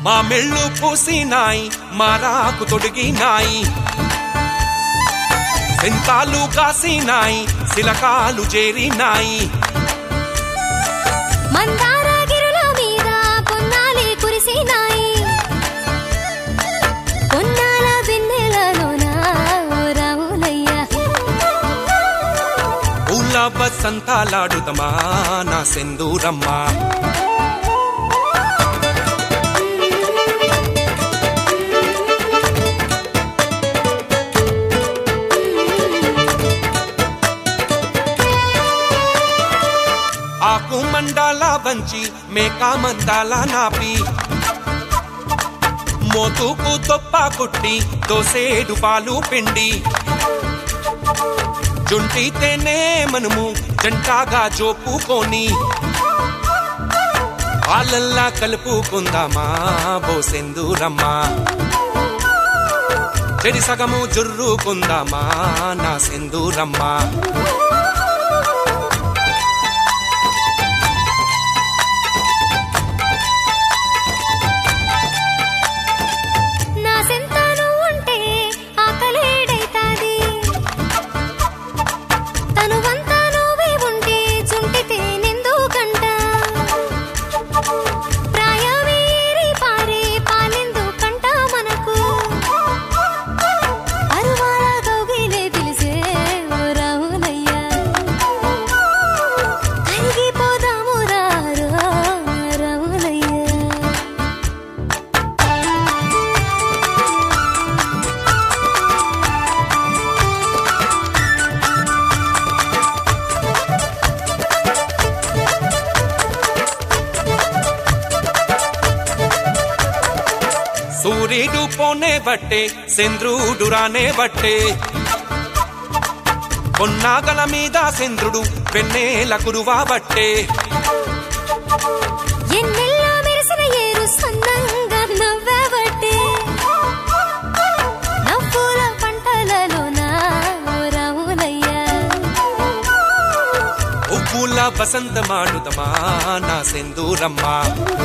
మా మెళ్ళు పూసినాయి మా రాకు తొడిగినాయి సెంతాలు కాసినాయి శిలకాలు చేరినాయి మందార గిరుల మీద పొన్నాలి కురిసినాయి పొన్నాల వెన్నెలలోన ఓ రావులయ్య ఊళ్ళ బసంతాలాడుదమా నా సెందూరమ్మా ఆకు మండాల వంచి మేకా మందాల నాపి మోతుకు తొప్ప కుట్టి దోసేడు పాలు పిండి జుంటితేనే మనము జంటాగా జోపుకొని వాళ్ళల్లా కలుపుకుందామా బోసెందూరమ్మా చెడి సగము జుర్రుకుందామా నా సెందూరమ్మా నా సెంతాను ఉంటే ఆకలేడైతాది తను వంతా నువ్వే ఉంటే చుంటితే నిందుకంట ప్రాయమేరి పారే పాలెందుకంట మనకు అరువాల గౌగిలే తెలిసే ఓ రావులయ్య కరిగిపోదాము రారో రావులయ్య సూర్యుడు పోనే బట్టే చంద్రుడు రానే బట్టే కొన్నాగల మీద చంద్రుడు వెన్నెల కురువా బట్టే ఎన్నెల్లా మెరిసిన ఏరు సన్నంగా నవ్వబట్టే నవ్వుల పంటలలోన ఓ రావులయ్య ఉప్పుల వసంతమాడుదమా నా సెందూరమ్మా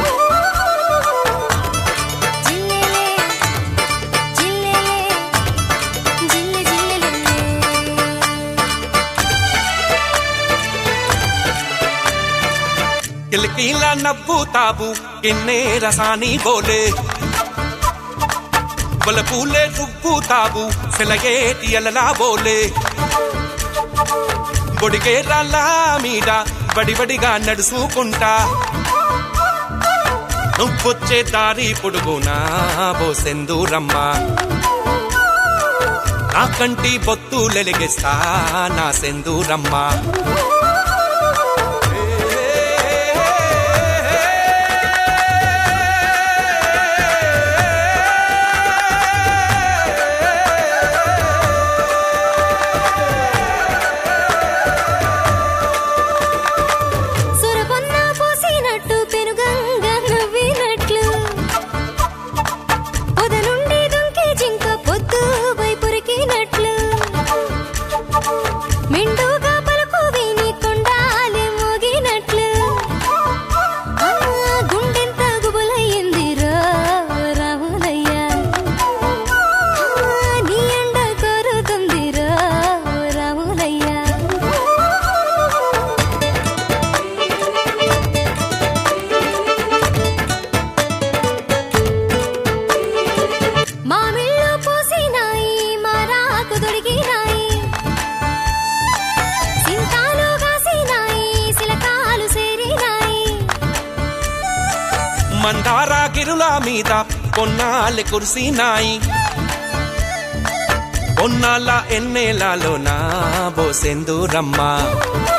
జిల్లెలే జిల్లెలే జిల్లె జిల్లెలే కిలకిలా నవ్వుతావు కిన్నే రసాని బోలే పూలే రువ్వుతావు సెలగేటి అలలా బోలే బొడిగే రాళ్ళ మీద బడిబడిగా నడుచుకుంటా నువ్వొచ్చే దారి పొడుగునా బో సెందూరమ్మా నా కంటి బొత్తులెలిగిస్తా నా సెందూరమ్మా సురపొన్న పోసినట్టు పెనుగంగా నవ్వినట్లు పొద నుండి దుంకి జింక పొద్దు వైపురికినట్లు మెండుగా పలుకు విని కొండాలి మోగినట్లు ఆ గుండెంత గుబులయ్యిందిరో రావులయ్య ఆ, నీ అండ కోరుతుందిరో రావులయ్య మామిళ్ళు పూసినాయి మారాకు దొడిగినాయి సింతాలు కాసినాయి సిలకాలు సేరినాయి మందార గిరుల మీద పొన్నాలి కురిసినాయి పొన్నాల ఎన్నెలలో నా బోసెందూరమ్మా